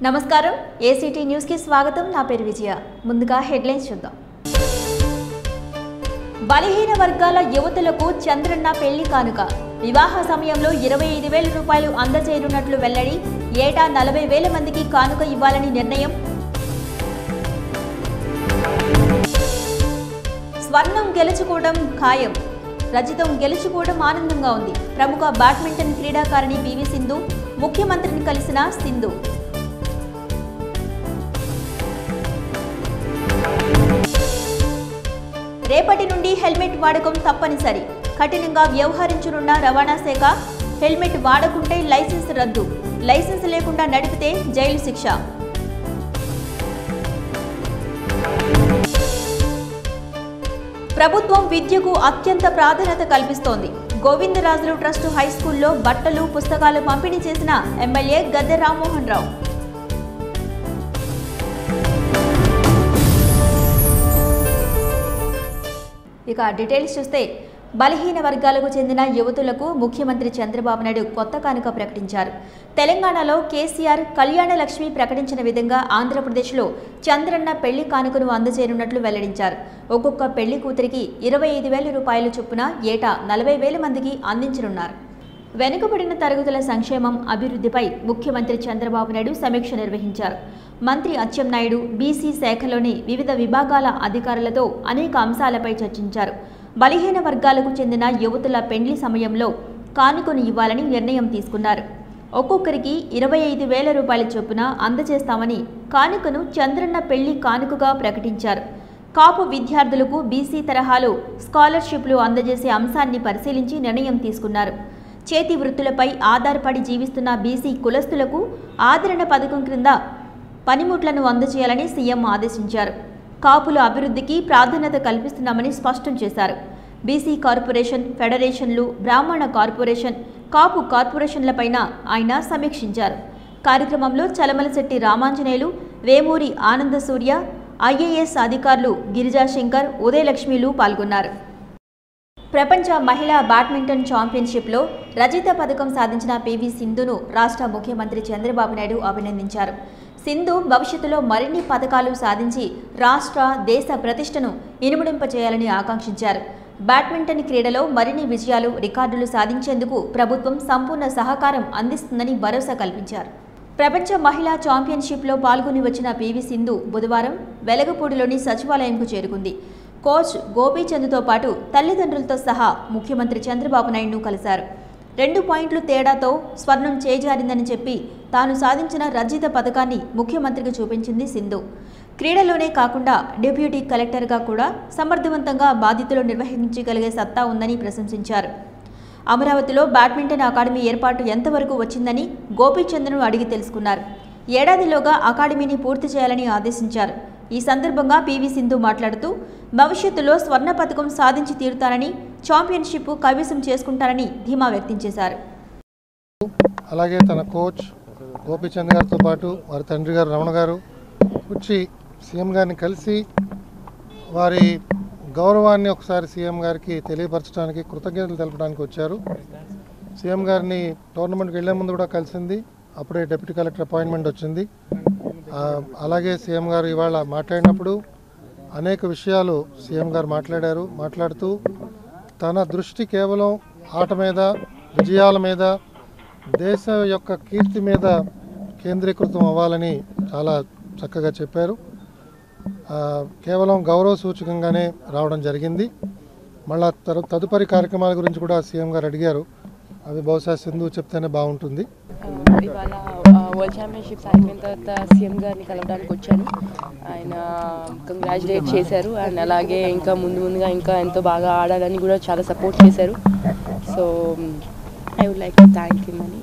నమస్కారం ఏసీటీ న్యూస్కి స్వాగతం నా పేరు విజయ ముందుగా హెడ్లైన్స్ చూద్దాం బలహీన వర్గాల యువతులకు చంద్రన్న పెళ్లి కానుక వివాహ సమయంలో ఇరవై ఐదు వేల రూపాయలు అందజేయనున్నట్లు వెల్లడి ఏటా నలభై వేల మందికి కానుక ఇవ్వాలని నిర్ణయం స్వర్ణం గెలుచుకోవడం ఖాయం రజితం గెలుచుకోవడం ఆనందంగా ఉంది ప్రముఖ బ్యాడ్మింటన్ క్రీడాకారిణి పివి సింధు ముఖ్యమంత్రిని కలిసిన సింధు రేపటి నుండి హెల్మెట్ వాడకం తప్పనిసరి కఠినంగా వ్యవహరించనున్న రవాణా శాఖ హెల్మెట్ వాడకుంటే లైసెన్స్ రద్దు లైసెన్స్ లేకుండా నడిపితే జైలు శిక్ష ప్రభుత్వం విద్యకు అత్యంత ప్రాధాన్యత కల్పిస్తోంది గోవిందరాజులు ట్రస్ట్ హై స్కూల్లో బట్టలు పుస్తకాలు పంపిణీ చేసిన ఎమ్మెల్యే గద్దె రామ్మోహన్ రావు ఇక డీటెయిల్స్ చూస్తే బలహీన వర్గాలకు చెందిన యువతులకు ముఖ్యమంత్రి చంద్రబాబు నాయుడు కొత్త కానుక ప్రకటించారు తెలంగాణలో కేసీఆర్ కళ్యాణ లక్ష్మి ప్రకటించిన విధంగా ఆంధ్రప్రదేశ్లో చంద్రన్న పెళ్లి కానుకను అందజేయనున్నట్లు వెల్లడించారు ఒక్కొక్క పెళ్లి కూతురికి ఇరవై ఐదు వేల రూపాయల చొప్పున ఏటా నలభై వేల మందికి అందించనున్నారు వెనుకబడిన తరగతుల సంక్షేమం అభివృద్ధిపై ముఖ్యమంత్రి చంద్రబాబు నాయుడు సమీక్ష నిర్వహించారు మంత్రి అచ్చెన్నాయుడు బీసీ శాఖలోని వివిధ విభాగాల అధికారులతో అనేక అంశాలపై చర్చించారు బలహీన వర్గాలకు చెందిన యువతుల పెండ్లి సమయంలో కానుకను ఇవ్వాలని నిర్ణయం తీసుకున్నారు ఒక్కొక్కరికి ఇరవై ఐదు వేల రూపాయల చొప్పున అందజేస్తామని కానుకను చంద్రన్న పెళ్లి కానుకగా ప్రకటించారు కాపు విద్యార్థులకు బీసీ తరహాలో స్కాలర్షిప్లు అందజేసే అంశాన్ని పరిశీలించి నిర్ణయం తీసుకున్నారు చేతి వృత్తులపై ఆధారపడి జీవిస్తున్న బీసీ కులస్తులకు ఆదరణ పథకం క్రింద పనిముట్లను అందజేయాలని సీఎం ఆదేశించారు కాపుల అభివృద్ధికి ప్రాధాన్యత కల్పిస్తున్నామని స్పష్టం చేశారు బీసీ కార్పొరేషన్ ఫెడరేషన్లు బ్రాహ్మణ కార్పొరేషన్ కాపు కార్పొరేషన్లపైన ఆయన సమీక్షించారు కార్యక్రమంలో చలమలశెట్టి రామాంజనేయులు వేమూరి ఆనంద సూర్య ఐఏఎస్ అధికారులు గిరిజాశంకర్ ఉదయలక్ష్మిలు పాల్గొన్నారు ప్రపంచ మహిళా బ్యాడ్మింటన్ ఛాంపియన్షిప్లో రజిత పథకం సాధించిన పివి సింధును రాష్ట్ర ముఖ్యమంత్రి చంద్రబాబు నాయుడు అభినందించారు సింధు భవిష్యత్తులో మరిన్ని పథకాలు సాధించి రాష్ట్ర దేశ ప్రతిష్టను ఇనుమడింపచేయాలని ఆకాంక్షించారు బ్యాడ్మింటన్ క్రీడలో మరిన్ని విజయాలు రికార్డులు సాధించేందుకు ప్రభుత్వం సంపూర్ణ సహకారం అందిస్తుందని భరోసా కల్పించారు ప్రపంచ మహిళా ఛాంపియన్షిప్లో పాల్గొని వచ్చిన పివి సింధు బుధవారం వెలగపూడిలోని సచివాలయంకు చేరుకుంది కోచ్ గోపీచంద్తో పాటు తల్లిదండ్రులతో సహా ముఖ్యమంత్రి చంద్రబాబు నాయుడును కలిశారు రెండు పాయింట్లు తేడాతో స్వర్ణం చేజారిందని చెప్పి తాను సాధించిన రజిత పథకాన్ని ముఖ్యమంత్రికి చూపించింది సింధు క్రీడలోనే కాకుండా డిప్యూటీ కలెక్టర్గా కూడా సమర్థవంతంగా బాధ్యతలు నిర్వహించగలిగే సత్తా ఉందని ప్రశంసించారు అమరావతిలో బ్యాడ్మింటన్ అకాడమీ ఏర్పాటు ఎంతవరకు వచ్చిందని గోపీచంద్ను అడిగి తెలుసుకున్నారు ఏడాదిలోగా అకాడమీని పూర్తి చేయాలని ఆదేశించారు ఈ సందర్భంగా పివి సింధు మాట్లాడుతూ భవిష్యత్తులో స్వర్ణ పథకం సాధించి తీరుతానని ఛాంపియన్షిప్ కైవసం చేసుకుంటారని ధీమా వ్యక్తం చేశారు అలాగే తన కోచ్ గోపీచంద్ గారితో పాటు వారి తండ్రి గారు రమణ గారు వచ్చి సీఎం గారిని కలిసి వారి గౌరవాన్ని ఒకసారి సీఎం గారికి తెలియపరచడానికి కృతజ్ఞతలు తెలపడానికి వచ్చారు సీఎం గారిని టోర్నమెంట్కి వెళ్లే ముందు కూడా కలిసింది అప్పుడే డిప్యూటీ కలెక్టర్ అపాయింట్మెంట్ వచ్చింది ఆ, అలాగే సీఎం గారు ఇవాళ మాట్లాడినప్పుడు అనేక విషయాలు సీఎం గారు మాట్లాడారు మాట్లాడుతూ తన దృష్టి కేవలం ఆట మీద విజయాల మీద దేశ యొక్క కీర్తి మీద కేంద్రీకృతం అవ్వాలని చాలా చక్కగా చెప్పారు ఆ, కేవలం గౌరవ సూచకంగానే రావడం జరిగింది మళ్ళా తరు తదుపరి కార్యక్రమాల గురించి కూడా సీఎం గారు అడిగారు అవి బహుశా సింధు చెప్తేనే బాగుంటుంది ఇవాళ వరల్డ్ ఛాంపియన్షిప్స్ అయిపోయిన తర్వాత సీఎం గారిని కలవడానికి వచ్చాను ఆయన కంగ్రాచులేట్ చేశారు అండ్ అలాగే ఇంకా ముందు ముందుగా ఇంకా ఎంతో బాగా ఆడాలని కూడా చాలా సపోర్ట్ చేశారు so I would like to thank you అని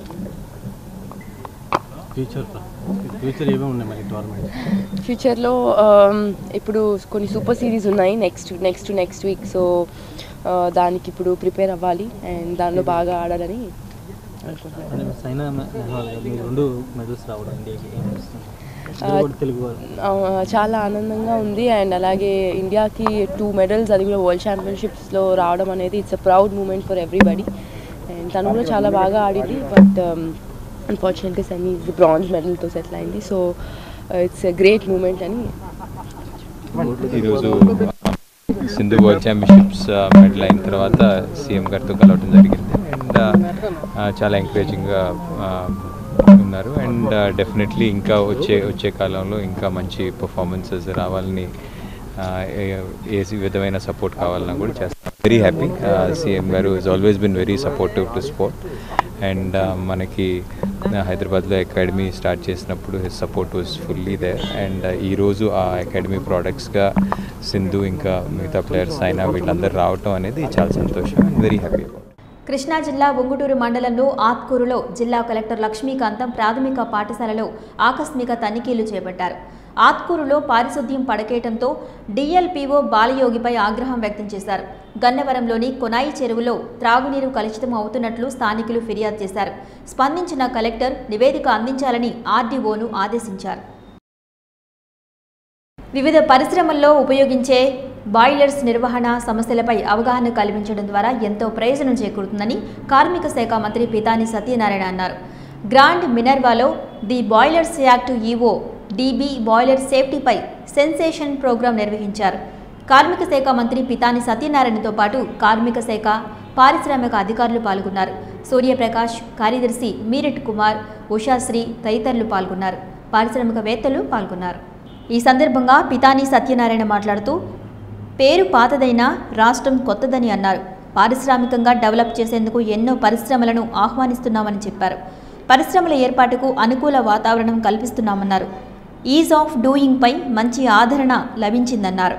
ఫ్యూచర్ ఫ్యూచర్ ఏమేమి ఉన్నాయి మరి టోర్నమెంట్ ఫ్యూచర్లో ఇప్పుడు కొన్ని సూపర్ సిరీస్ ఉన్నాయి next next next week so దానికి ఇప్పుడు ప్రిపేర్ అవ్వాలి అండ్ దానిలో బాగా ఆడాలని అనుకుంటున్నాను అంటే సైనా నెహ్వాల్ గారు మీరు రెండు మెడల్స్ రావడం ఇండియాకి ఏం చేస్తుంది ఆ, ఇద్దరు కూడా తెలుగు వాళ్ళు ఆ, చాలా ఆనందంగా ఉంది అండ్ అలాగే ఇండియాకి టూ మెడల్స్ అది కూడా వరల్డ్ ఛాంపియన్షిప్స్లో రావడం అనేది it's a proud moment for everybody and తను కూడా చాలా బాగా ఆడింది బట్ అన్ఫార్చునేట్గా సన్నీ బ్రాంజ్ మెడల్తో సెటిల్ అయింది సో ఇట్స్ గ్రేట్ మూమెంట్ అని ఈరోజు సింధు వరల్డ్ ఛాంపియన్షిప్స్ మెడల్ అయిన తర్వాత సీఎం గారితో కలవటం జరిగింది అండ్ చాలా ఎంకరేజింగ్గా ఉన్నారు అండ్ డెఫినెట్లీ ఇంకా వచ్చే వచ్చే కాలంలో ఇంకా మంచి పర్ఫార్మెన్సెస్ రావాలని ఆ, ఏ- ఏ విధమైన సపోర్ట్ కావాలన్నా కూడా చేస్తాం వెరీ హ్యాపీ సీఎం గారు is always been very supportive to sport and మనకి హైదరాబాద్లో అకాడమీ స్టార్ట్ చేసినప్పుడు his support was fully there and ఈరోజు ఆ అకాడమీ ప్రోడక్ట్స్గా సింధు ఇంకా మిగతా ప్లేయర్స్ అయినా వీళ్ళందరూ రావటం అనేది చాలా సంతోషం అండ్ వెరీ హ్యాపీ కృష్ణా జిల్లా ఉంగుటూరు మండలంలో ఆత్కూరులో జిల్లా కలెక్టర్ లక్ష్మీకాంతం ప్రాథమిక పాఠశాలలో ఆకస్మిక తనిఖీలు చేపట్టారు ఆత్కూరులో పారిశుద్ధ్యం పడకేయటంతో డిఎల్పీఓ బాలయోగిపై ఆగ్రహం వ్యక్తం చేశారు గన్నవరంలోని కొనాయి చెరువులో త్రాగునీరు కలుషితం అవుతున్నట్లు స్థానికులు ఫిర్యాదు చేశారు స్పందించిన కలెక్టర్ నివేదిక అందించాలని ఆర్డీఓను ఆదేశించారు వివిధ పరిశ్రమల్లో ఉపయోగించే బాయిలర్స్ నిర్వహణ సమస్యలపై అవగాహన కల్పించడం ద్వారా ఎంతో ప్రయోజనం చేకూరుతుందని కార్మిక శాఖ మంత్రి పితాని సత్యనారాయణ అన్నారు గ్రాండ్ మినర్వాలో the boilers act EO DB boiler సేఫ్టీపై సెన్సేషన్ ప్రోగ్రాం నిర్వహించారు కార్మిక శాఖ మంత్రి పితాని సత్యనారాయణతో పాటు కార్మిక శాఖ పారిశ్రామిక అధికారులు పాల్గొన్నారు సూర్యప్రకాష్ కార్యదర్శి మీరట్ కుమార్ ఉషాశ్రీ తదితరులు పాల్గొన్నారు పారిశ్రామికవేత్తలు పాల్గొన్నారు ఈ సందర్భంగా పితాని సత్యనారాయణ మాట్లాడుతూ పేరు పాతదైనా రాష్ట్రం కొత్తదని అన్నారు పారిశ్రామికంగా డెవలప్ చేసేందుకు ఎన్నో పరిశ్రమలను ఆహ్వానిస్తున్నామని చెప్పారు పరిశ్రమల ఏర్పాటుకు అనుకూల వాతావరణం కల్పిస్తున్నామన్నారు ఈజ్ ఆఫ్ డూయింగ్పై మంచి ఆదరణ లభించిందన్నారు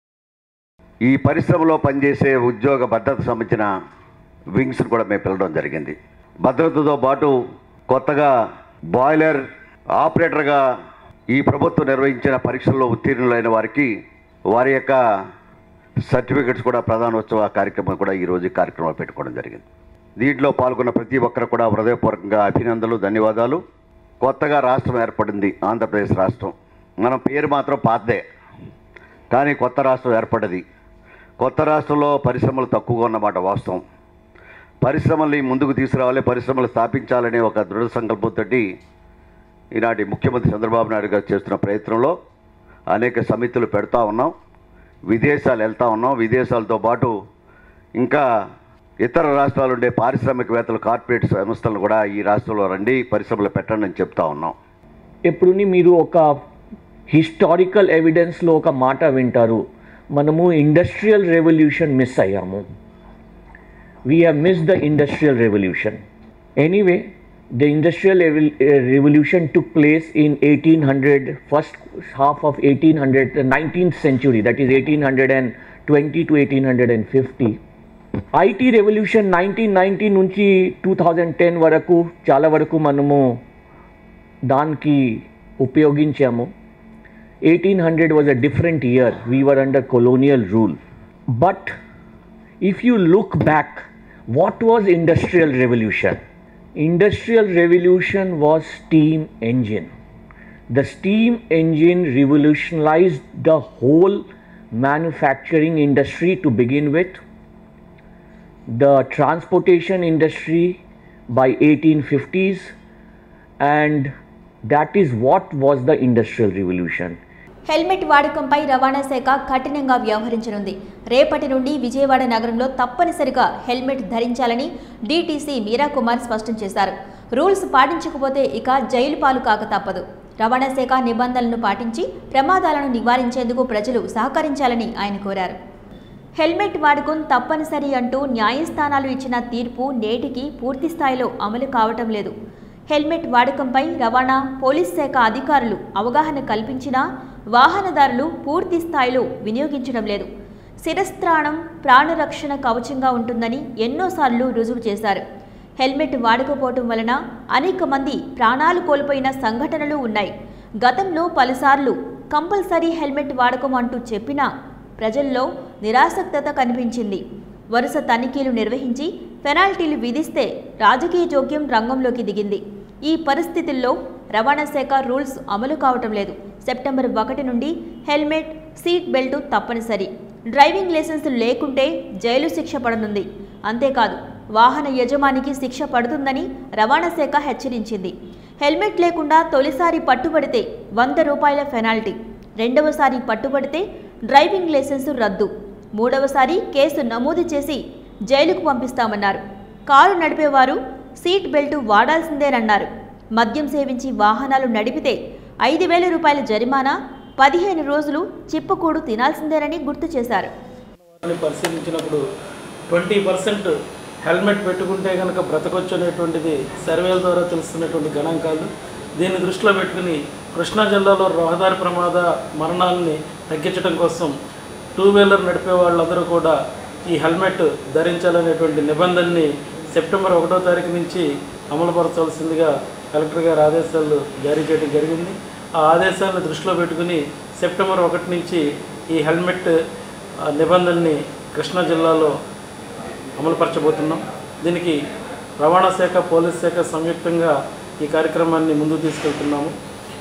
ఈ పరిశ్రమలో పనిచేసే ఉద్యోగ భద్రత సంబంధించిన వింగ్స్ కూడా మేము పిలవడం జరిగింది భద్రతతో పాటు కొత్తగా బాయిలర్ ఆపరేటర్గా ఈ ప్రభుత్వం నిర్వహించిన పరీక్షల్లో ఉత్తీర్ణులైన వారికి వారి యొక్క సర్టిఫికెట్స్ కూడా ప్రధానోత్సవ కార్యక్రమం కూడా ఈరోజు ఈ కార్యక్రమంలో పెట్టుకోవడం జరిగింది దీంట్లో పాల్గొన్న ప్రతి ఒక్కరు కూడా హృదయపూర్వకంగా అభినందనలు ధన్యవాదాలు కొత్తగా రాష్ట్రం ఏర్పడింది ఆంధ్రప్రదేశ్ రాష్ట్రం మన పేరు మాత్రం పాతదే కానీ కొత్త రాష్ట్రం ఏర్పడ్డది కొత్త రాష్ట్రంలో పరిశ్రమలు తక్కువగా ఉన్నమాట వాస్తవం పరిశ్రమల్ని ముందుకు తీసుకురావాలి పరిశ్రమలు స్థాపించాలనే ఒక దృఢ సంకల్పంతో ఈనాటి ముఖ్యమంత్రి చంద్రబాబు నాయుడు గారు చేస్తున్న ప్రయత్నంలో అనేక సమితులు పెడతా ఉన్నాం విదేశాలు వెళ్తా ఉన్నాం విదేశాలతో పాటు ఇంకా ఇతర రాష్ట్రాలు ఉండే పారిశ్రామికవేత్తలు కార్పొరేట్ సంస్థలను కూడా ఈ రాష్ట్రంలో రండి పరిశ్రమలు పెట్టండి అని చెప్తా ఉన్నాం ఎప్పుడుని మీరు ఒక హిస్టారికల్ ఎవిడెన్స్లో ఒక మాట వింటారు మనము ఇండస్ట్రియల్ రెవల్యూషన్ మిస్ అయ్యాము we have miss the industrial revolution anyway the industrial revolution took place in eighteen hundred first half of eighteen hundred nineteenth century that is eighteen hundred and twenty to eighteen hundred and fifty IT revolution nineteen ninety నుంచి two thousand ten వరకు చాలా వరకు మనము దానికి ఉపయోగించాము eighteen hundred was a different year we were under colonial rule but if you look back what was industrial revolution industrial revolution was steam engine the steam engine revolutionized the whole manufacturing industry to begin with the transportation industry by 1850s and that is what was the industrial revolution helmet వాడకంపై రవాణా శాఖ కఠినంగా వ్యవహరించనుంది రేపటి నుండి విజయవాడ నగరంలో తప్పనిసరిగా helmet ధరించాలని DTC మీరా కుమార్ స్పష్టం చేశారు రూల్స్ పాటించకపోతే ఇక జైలు పాలు కాక తప్పదు రవాణా శాఖ నిబంధనలను పాటించి ప్రమాదాలను నివారించేందుకు ప్రజలు సహకరించాలని ఆయన కోరారు హెల్మెట్ వాడకం తప్పనిసరి అంటూ న్యాయస్థానాలు ఇచ్చిన తీర్పు నేటికి పూర్తి స్థాయిలో అమలు కావటం లేదు హెల్మెట్ వాడకంపై రవాణా పోలీస్ శాఖ అధికారులు అవగాహన కల్పించినా వాహనదారులు పూర్తి స్థాయిలో వినియోగించడం లేదు శిరస్త్రాణం ప్రాణరక్షణ కవచంగా ఉంటుందని ఎన్నోసార్లు రుజువు చేశారు హెల్మెట్ వాడకపోవటం వలన అనేక మంది ప్రాణాలు కోల్పోయిన సంఘటనలు ఉన్నాయి గతంలో పలుసార్లు కంపల్సరీ హెల్మెట్ వాడకం అంటూ చెప్పినా ప్రజల్లో నిరాసక్తత కనిపించింది వరుస తనిఖీలు నిర్వహించి పెనాల్టీలు విధిస్తే రాజకీయ జోక్యం రంగంలోకి దిగింది ఈ పరిస్థితుల్లో రవాణా శాఖ రూల్స్ అమలు కావటం లేదు సెప్టెంబర్ ఒకటి నుండి హెల్మెట్ సీట్ బెల్ట్ తప్పనిసరి డ్రైవింగ్ లైసెన్స్ లేకుంటే జైలు శిక్ష పడనుంది అంతేకాదు వాహన యజమానికి శిక్ష పడుతుందని రవాణా శాఖ హెచ్చరించింది హెల్మెట్ లేకుండా తొలిసారి పట్టుబడితే వంద రూపాయల పెనాల్టీ రెండవసారి పట్టుబడితే డ్రైవింగ్ లైసెన్సు రద్దు మూడవసారి కేసు నమోదు చేసి జైలుకు పంపిస్తామన్నారు కారు నడిపేవారు సీట్ బెల్ట్ వాడాల్సిందేనన్నారు మద్యం సేవించి వాహనాలు నడిపితే ఐదు వేల రూపాయల జరిమానా పదిహేను రోజులు చిప్పకూడు తినాల్సిందేనని గుర్తు చేశారు అని పరిశీలించినప్పుడు ట్వంటీ పర్సెంట్ హెల్మెట్ పెట్టుకుంటే కనుక బ్రతకొచ్చు అనేటువంటిది సర్వేల ద్వారా తెలుస్తున్నటువంటి గణాంకాలు దీన్ని దృష్టిలో పెట్టుకుని కృష్ణా జిల్లాలో రహదారి ప్రమాద మరణాలని తగ్గించడం కోసం టూ వీలర్ నడిపే వాళ్ళందరూ కూడా ఈ హెల్మెట్ ధరించాలనేటువంటి నిబంధనని సెప్టెంబర్ ఒకటో తారీఖు నుంచి అమలుపరచవలసిందిగా కలెక్టర్ గారి ఆదేశాలు జారీ చేయడం జరిగింది ఆ ఆదేశాలను దృష్టిలో పెట్టుకుని సెప్టెంబర్ ఒకటి నుంచి ఈ హెల్మెట్ ఆ, నిబంధనని కృష్ణా జిల్లాలో అమలుపరచబోతున్నాం దీనికి రవాణా శాఖ పోలీస్ శాఖ సంయుక్తంగా ఈ కార్యక్రమాన్ని ముందుకు తీసుకెళ్తున్నాము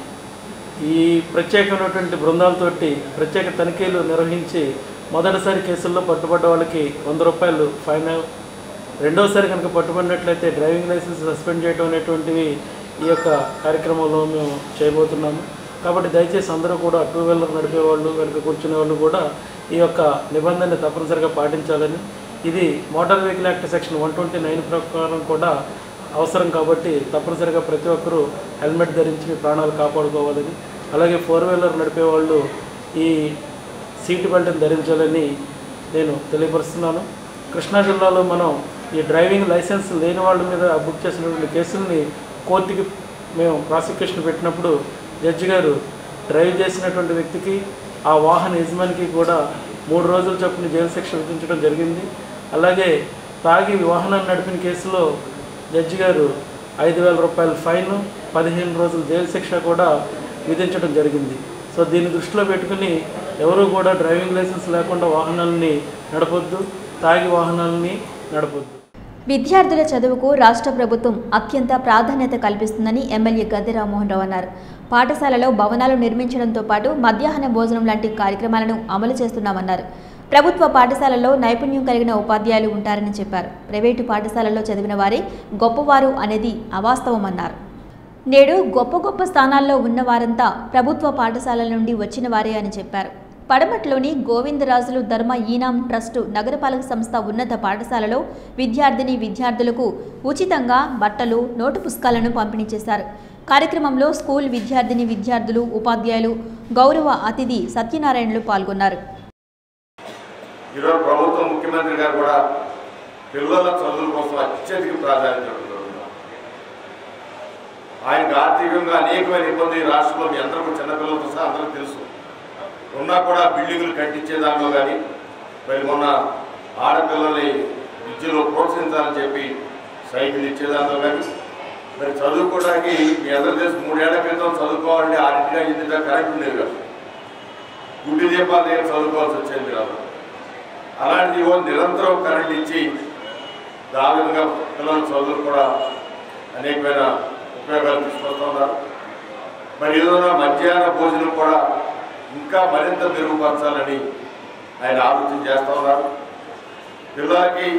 ఈ ప్రత్యేకమైనటువంటి బృందాలతోటి ప్రత్యేక తనిఖీలు నిర్వహించి మొదటిసారి కేసుల్లో పట్టుబడ్డ వాళ్ళకి వంద రూపాయలు ఫైన్ రెండోసారి కనుక పట్టుబడినట్లయితే డ్రైవింగ్ లైసెన్స్ సస్పెండ్ చేయడం అనేటువంటివి ఈ యొక్క కార్యక్రమంలో మేము చేయబోతున్నాము కాబట్టి దయచేసి అందరూ కూడా టూ వీలర్ నడిపే వాళ్ళు కనుక కూర్చునే వాళ్ళు కూడా ఈ యొక్క నిబంధనని తప్పనిసరిగా పాటించాలని ఇది motor vehicle act section one twenty nine ప్రకారం కూడా అవసరం కాబట్టి తప్పనిసరిగా ప్రతి ఒక్కరూ హెల్మెట్ ధరించి మీ ప్రాణాలు కాపాడుకోవాలని అలాగే ఫోర్ వీలర్ నడిపే వాళ్ళు ఈ సీట్ బెల్ట్ని ధరించాలని నేను తెలియపరుస్తున్నాను కృష్ణా జిల్లాలో మనం ఈ డ్రైవింగ్ లైసెన్స్ లేని వాళ్ళ మీద బుక్ చేసినటువంటి కేసుల్ని కోర్టుకి మేము ప్రాసిక్యూషన్ పెట్టినప్పుడు జడ్జి గారు డ్రైవ్ చేసినటువంటి వ్యక్తికి ఆ వాహన యజమానికి కూడా మూడు రోజుల చొప్పున జైలు శిక్ష విధించడం జరిగింది అలాగే తాగి వాహనాన్ని నడిపిన కేసులో జడ్జి గారు ఐదు వేల రూపాయల ఫైన్ పదిహేను రోజుల జైలు శిక్ష కూడా విధించడం జరిగింది సో దీన్ని దృష్టిలో పెట్టుకుని ఎవరు కూడా డ్రైవింగ్ లైసెన్స్ లేకుండా వాహనాలని నడపొద్దు తాగి వాహనాలని నడపొద్దు విద్యార్థుల చదువుకు రాష్ట్ర ప్రభుత్వం అత్యంత ప్రాధాన్యత కల్పిస్తుందని ఎమ్మెల్యే గద్దె రామ్మోహన్ రావు అన్నారు పాఠశాలలో భవనాలు నిర్మించడంతో పాటు మధ్యాహ్న భోజనం లాంటి కార్యక్రమాలను అమలు చేస్తున్నామన్నారు ప్రభుత్వ పాఠశాలల్లో నైపుణ్యం కలిగిన ఉపాధ్యాయులు ఉంటారని చెప్పారు ప్రైవేటు పాఠశాలల్లో చదివిన వారే గొప్పవారు అనేది అవాస్తవమన్నారు నేడు గొప్ప గొప్ప స్థానాల్లో ఉన్నవారంతా ప్రభుత్వ పాఠశాలల నుండి వచ్చిన వారే అని చెప్పారు పడమట్లోని గోవిందరాజులు ధర్మ ఈనాం ట్రస్టు నగరపాలక సంస్థ ఉన్నత పాఠశాలలో విద్యార్థిని విద్యార్థులకు ఉచితంగా బట్టలు నోటు పుస్తకాలను పంపిణీ చేశారు కార్యక్రమంలో స్కూల్ విద్యార్థిని విద్యార్థులు ఉపాధ్యాయులు గౌరవ అతిథి సత్యనారాయణలు పాల్గొన్నారు ఈరోజు ప్రభుత్వం ముఖ్యమంత్రి గారు కూడా పిల్లల చదువుల కోసం అత్యధిక ప్రాధాన్యత ఇవ్వడం. ఆయనకు ఆర్థికంగా అనేకమైన ఇబ్బంది ఈ రాష్ట్రంలో మీ అందరికీ చిన్నపిల్లలతో సహా అందరికీ తెలుసు ఉన్నా కూడా బిల్డింగులు కట్టించే దానిలో కానీ మరి మొన్న ఆడపిల్లల్ని విద్యలో ప్రోత్సహించాలని చెప్పి సైకిల్ ఇచ్చేదానిలో కానీ మరి చదువుకోవడానికి మీ అందరూ తెలుసు మూడేళ్ల క్రితం చదువుకోవాలంటే ఆరింటిగా ఎనిమిదిగా కరెంట్ ఉండేది కాదు గుడ్డి దీపాలు దగ్గర చదువుకోవాల్సి వచ్చేది మీరు అందరూ. అలాంటిది ఓ నిరంతరం కరెంట్ ఇచ్చి ఆ విధంగా పిల్లల చదువులు కూడా అనేకమైన ఉపయోగాలు తీసుకొస్తున్నారు మరి ఏదైనా మధ్యాహ్న భోజనం కూడా ఇంకా మరింత మెరుగుపరచాలని ఆయన ఆలోచన చేస్తూ ఉన్నారు పిల్లలకి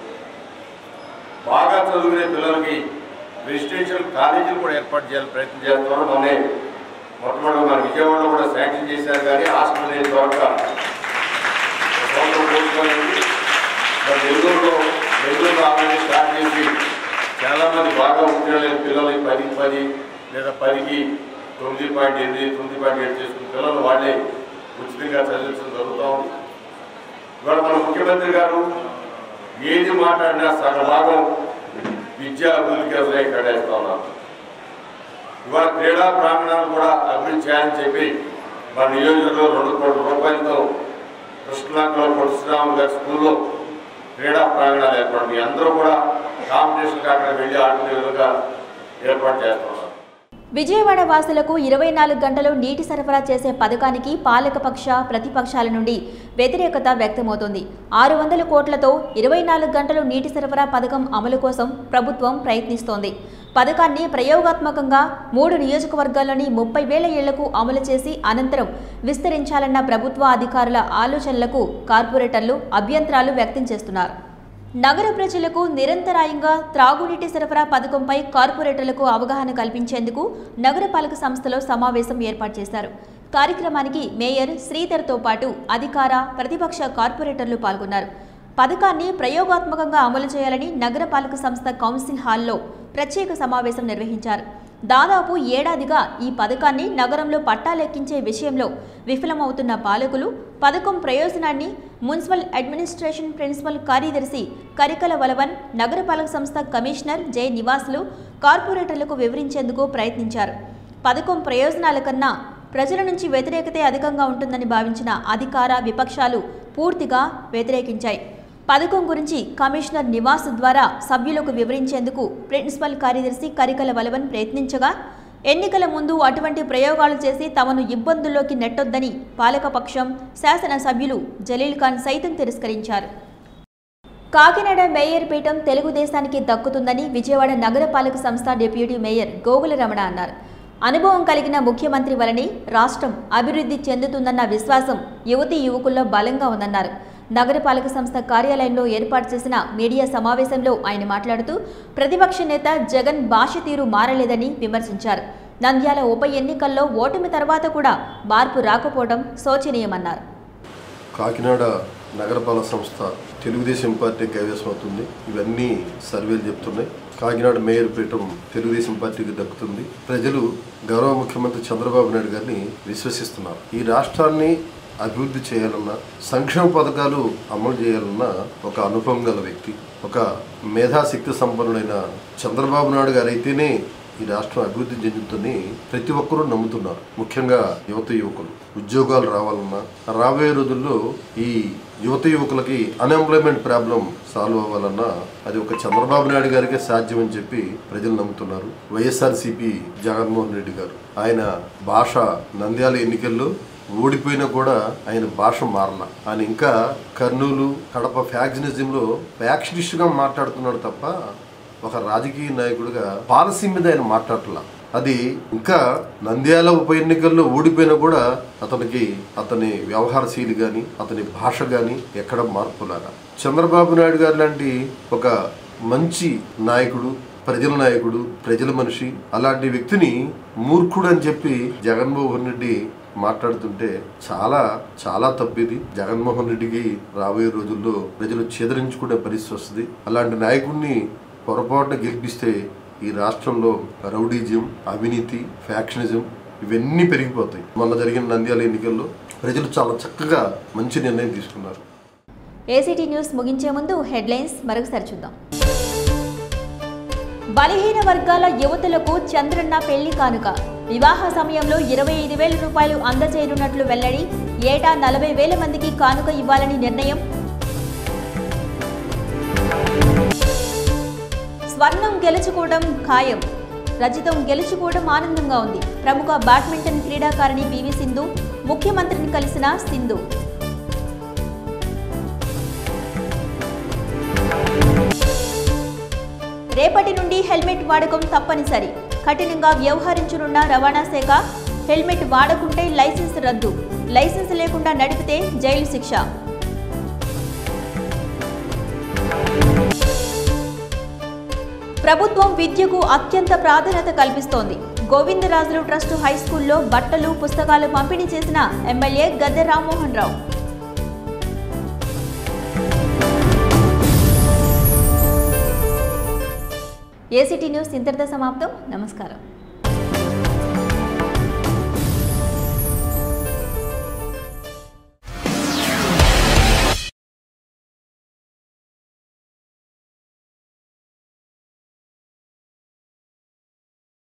బాగా చదువుకునే పిల్లలకి రెసిడెన్షియల్ కాలేజీలు కూడా ఏర్పాటు చేయాలని ప్రయత్నం చేస్తున్నారు మొన్నే మొట్టమొదటి మన విజయవాడలో కూడా శాంక్షన్ చేశారు కానీ హాస్టల్ అనేది దొరక సంవత్సరం కోరుకోలేదు మరి నెల్లూరులో నెల్లూరులో ఆల్రెడీ స్టార్ట్ చేసి చాలామంది బాగా ఉత్తీర్ణులైన పిల్లలు పది పది లేదా పదికి తొమ్మిది పాయింట్ ఎనిమిది తొమ్మిది పాయింట్ ఏడు చేసుకున్న పిల్లలు వాళ్ళే ఉచితంగా చదివించడం జరుగుతూ ఉంది ఇవాళ మన ముఖ్యమంత్రి గారు ఏది మాట్లాడినా సగం భాగం విద్యా అభివృద్ధికి అసలే కేటాయిస్తా ఉన్నారు ఇవాళ క్రీడా ప్రాంగణాలు కూడా అభివృద్ధి చేయాలని చెప్పి మన నియోజకవర్గంలో రెండు కోట్ల రూపాయలతో కృష్ణాంకలో పరశురాములు గారి స్కూల్లో క్రీడా ప్రాంగణాలు ఏర్పాటు మీ అందరూ కూడా కాంపిటీషన్కి అక్కడ వెళ్ళి ఆడుకునే విధంగా ఏర్పాటు చేస్తున్నారు విజయవాడ వాసులకు ఇరవై నాలుగు గంటలు నీటి సరఫరా చేసే పథకానికి పాలకపక్ష ప్రతిపక్షాల నుండి వ్యతిరేకత వ్యక్తమవుతోంది ఆరు వందల కోట్లతో ఇరవై నాలుగు గంటలు నీటి సరఫరా పథకం అమలు కోసం ప్రభుత్వం ప్రయత్నిస్తోంది పథకాన్ని ప్రయోగాత్మకంగా మూడు నియోజకవర్గాల్లోని ముప్పై వేల ఇళ్లకు అమలు చేసి అనంతరం విస్తరించాలన్న ప్రభుత్వ అధికారుల ఆలోచనలకు కార్పొరేటర్లు అభ్యంతరాలు వ్యక్తం చేస్తున్నారు నగర ప్రజలకు నిరంతరాయంగా త్రాగునీటి సరఫరా పథకంపై కార్పొరేటర్లకు అవగాహన కల్పించేందుకు నగరపాలక సంస్థలో సమావేశం ఏర్పాటు చేశారు కార్యక్రమానికి మేయర్ శ్రీధర్తో పాటు అధికార ప్రతిపక్ష కార్పొరేటర్లు పాల్గొన్నారు పథకాన్ని ప్రయోగాత్మకంగా అమలు చేయాలని నగరపాలక సంస్థ కౌన్సిల్ హాల్లో ప్రత్యేక సమావేశం నిర్వహించారు దాదాపు ఏడాదిగా ఈ పథకాన్ని నగరంలో పట్టాలెక్కించే విషయంలో విఫలమవుతున్న పాలకులు పథకం ప్రయోజనాన్ని మున్సిపల్ అడ్మినిస్ట్రేషన్ ప్రిన్సిపల్ కార్యదర్శి కరికల వలవన్ నగరపాలక సంస్థ కమిషనర్ జె నివాసులు కార్పొరేటర్లకు వివరించేందుకు ప్రయత్నించారు పథకం ప్రయోజనాల కన్నా ప్రజల నుంచి వ్యతిరేకతే అధికంగా ఉంటుందని భావించిన అధికార విపక్షాలు పూర్తిగా వ్యతిరేకించాయి పథకం గురించి కమిషనర్ నివాస్ ద్వారా సభ్యులకు వివరించేందుకు ప్రిన్సిపల్ కార్యదర్శి కరికల వలవన్ ప్రయత్నించగా ఎన్నికల ముందు అటువంటి ప్రయోగాలు చేసి తమను ఇబ్బందుల్లోకి నెట్టొద్దని పాలకపక్షం శాసనసభ్యులు జలీల్ ఖాన్ సైతం తిరస్కరించారు కాకినాడ మేయర్ పీఠం తెలుగుదేశానికి దక్కుతుందని విజయవాడ నగరపాలక సంస్థ డిప్యూటీ మేయర్ గోగుల రమణ అన్నారు అనుభవం కలిగిన ముఖ్యమంత్రి వలనే రాష్ట్రం అభివృద్ధి చెందుతుందన్న విశ్వాసం యువతీ యువకుల్లో బలంగా ఉందన్నారు నగరపాలక సంస్థ కార్యాలయంలో ఏర్పాటు చేసిన మీడియా సమావేశంలో ఆయన మాట్లాడుతూ ప్రతిపక్ష నేత జగన్ భాష తీరు మారలేదని విమర్శించారు నంద్యాల ఉప ఎన్నికల్లో ఓటమి తర్వాత కూడా మార్పు రాకపోవడం శోచనీయమన్నారు కాకినాడ నగరపాలక సంస్థ తెలుగుదేశం పార్టీ కైవసం అవుతుంది ఇవన్నీ సర్వేలు చెప్తున్నాయి కాకినాడ మేయర్ పీఠం తెలుగుదేశం పార్టీకి దక్కుతుంది ప్రజలు గౌరవ ముఖ్యమంత్రి చంద్రబాబు నాయుడు గారిని విశ్వసిస్తున్నారు ఈ రాష్ట్రాన్ని అభివృద్ధి చేయాలన్నా సంక్షేమ పథకాలు అమలు చేయాలన్నా ఒక అనుభవం గల వ్యక్తి ఒక మేధాశక్తి సంపన్నుడైన చంద్రబాబు నాయుడు గారు అయితేనే ఈ రాష్ట్రం అభివృద్ధి చెందుతుందని ప్రతి ఒక్కరూ నమ్ముతున్నారు ముఖ్యంగా యువత యువకులు ఉద్యోగాలు రావాలన్నా రాబోయే రోజుల్లో ఈ యువత యువకులకి అన్ఎంప్లాయ్మెంట్ ప్రాబ్లం సాల్వ్ అవ్వాలన్నా అది ఒక చంద్రబాబు నాయుడు గారికే సాధ్యమని చెప్పి ప్రజలు నమ్ముతున్నారు వైఎస్ఆర్సీపీ జగన్మోహన్ రెడ్డి గారు ఆయన భాష నంద్యాల ఎన్నికల్లో ఓడిపోయినా కూడా ఆయన భాష మారల ఆయన ఇంకా కర్నూలు కడప ఫ్యాక్షనిజంలో ఫ్యాక్షనిస్ట్గా మాట్లాడుతున్నాడు తప్ప ఒక రాజకీయ నాయకుడిగా పాలసీ మీద ఆయన మాట్లాడట్లా అది ఇంకా నంద్యాల ఉప ఎన్నికల్లో ఓడిపోయినా కూడా అతనికి అతని వ్యవహార శైలి కానీ అతని భాష కానీ ఎక్కడ మార్పులాగా చంద్రబాబు నాయుడు గారు లాంటి ఒక మంచి నాయకుడు ప్రజల నాయకుడు ప్రజల మనిషి అలాంటి వ్యక్తిని మూర్ఖుడు అని చెప్పి జగన్మోహన్ రెడ్డి మాట్లాడుతుంటే చాలా చాలా తప్పిది జగన్మోహన్ రెడ్డికి రాబోయే రోజుల్లో ప్రజలు చెదరించుకునే పరిస్థితి వస్తుంది అలాంటి నాయకుడిని పొరపాటున గెలిపిస్తే ఈ రాష్ట్రంలో రౌడీజం అవినీతి ఫ్యాక్షనిజం ఇవన్నీ పెరిగిపోతాయి మొన్న జరిగిన నంద్యాల ఎన్నికల్లో ప్రజలు చాలా చక్కగా మంచి నిర్ణయం తీసుకున్నారు ఏసీటీ న్యూస్ ముగించే ముందు హెడ్లైన్స్ మరొకసారి చూద్దాం బలహీన వర్గాల యువతులకు చంద్రన్న పెళ్లి కానుక వివాహ సమయంలో ఇరవై ఐదు వేల రూపాయలు అందజేయనున్నట్లు వెల్లడి ఏటా నలభై వేల మందికి కానుక ఇవ్వాలని నిర్ణయం స్వర్ణం గెలుచుకోవడం ఖాయం రజితం గెలుచుకోవడం ఆనందంగా ఉంది ప్రముఖ బ్యాడ్మింటన్ క్రీడాకారిణి పివి సింధు ముఖ్యమంత్రిని కలిసిన సింధు రేపటి నుండి హెల్మెట్ వాడకం తప్పనిసరి కఠినంగా వ్యవహరించనున్న రవాణా శాఖ హెల్మెట్ వాడకుంటే లైసెన్స్ రద్దు లైసెన్స్ లేకుండా నడిపితే జైలు శిక్ష ప్రభుత్వం విద్యకు అత్యంత ప్రాధాన్యత కల్పిస్తోంది గోవిందరాజులు ట్రస్టు హై స్కూల్లో బట్టలు పుస్తకాలు పంపిణీ చేసిన MLA Gadde Rammohan Rao ACT news ఇంతటితో సమాప్తం నమస్కారం